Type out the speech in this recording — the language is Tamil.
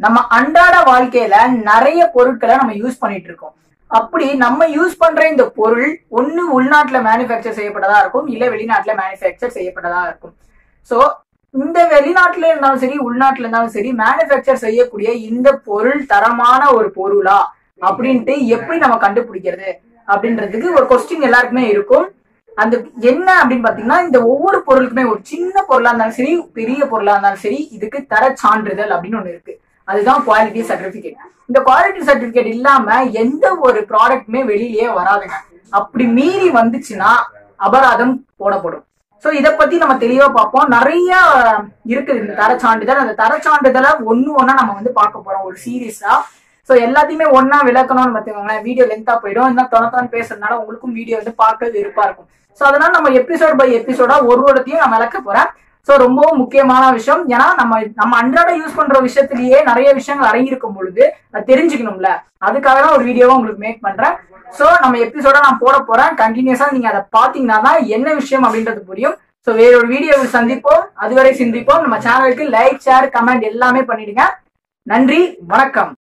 நம்ம அன்றாட வாழ்க்கையில நிறைய பொருட்களை நம்ம யூஸ் பண்ணிட்டு இருக்கோம் அப்படி நம்ம யூஸ் பண்ற இந்த பொருள் ஒண்ணு உள்நாட்டுல மேனுஃபேக்சர் செய்யப்பட்டதா இருக்கும் இல்ல வெளிநாட்டுல மேனுஃபேக்சர் செய்யப்பட்டதா இருக்கும் சோ இந்த வெளிநாட்டுல இருந்தாலும் சரி உள்நாட்டுல இருந்தாலும் சரி மேனுஃபேக்சர் செய்யக்கூடிய இந்த பொருள் தரமான ஒரு பொருளா அப்படின்ட்டு எப்படி நம்ம கண்டுபிடிக்கிறது அப்படின்றதுக்கு ஒரு கொஸ்டின் எல்லாருக்குமே இருக்கும் அந்த என்ன அப்படின்னு பாத்தீங்கன்னா இந்த ஒவ்வொரு பொருளுக்குமே ஒரு சின்ன பொருளா இருந்தாலும் சரி பெரிய பொருளா இருந்தாலும் சரி இதுக்கு தர சான்றிதழ் அப்படின்னு ஒண்ணு இருக்கு அதுதான் குவாலிட்டி சர்டிபிகேட் இந்த குவாலிட்டி சர்டிபிகேட் இல்லாம எந்த ஒரு ப்ராடக்ட்டுமே வெளியிலேயே வராதுங்க அப்படி மீறி வந்துச்சுன்னா அபராதம் போடப்படும் சோ இத பத்தி நம்ம தெளிவா பார்ப்போம் நிறைய இருக்குது இந்த தர சான்றிதழ் அந்த தர சான்றிதழை ஒண்ணு ஒண்ணா நம்ம வந்து பார்க்க போறோம் ஒரு சீரியஸா சோ எல்லாத்தையுமே ஒண்ணா விளக்கணும்னு பார்த்துக்கோங்களேன் வீடியோ லென்த்தா போயிடும் என்ன தொணத்தான் பேசுறதுனால உங்களுக்கும் வீடியோ வந்து பார்க்க விருப்பா இருக்கும் சோ அதனால நம்ம எபிசோட் பை எபிசோடா ஒரு ஒருத்தையும் நான் விளக்க போறேன் சோ ரொம்பவும் முக்கியமான விஷயம் ஏன்னா நம்ம நம்ம அன்றாட யூஸ் பண்ற விஷயத்திலேயே நிறைய விஷயங்கள் அடங்கியிருக்கும் பொழுது அது தெரிஞ்சுக்கணும்ல அதுக்காக தான் ஒரு வீடியோவை உங்களுக்கு மேக் பண்றேன் சோ நம்ம எபிசோட நான் போட போறேன் கண்டினியூஸா நீங்க அதை பாத்தீங்கன்னா தான் என்ன விஷயம் அப்படின்றது புரியும் சோ வேற ஒரு வீடியோவில் சந்திப்போம் அதுவரை சிந்திப்போம் நம்ம சேனலுக்கு லைக் ஷேர் கமெண்ட் எல்லாமே பண்ணிடுங்க நன்றி வணக்கம்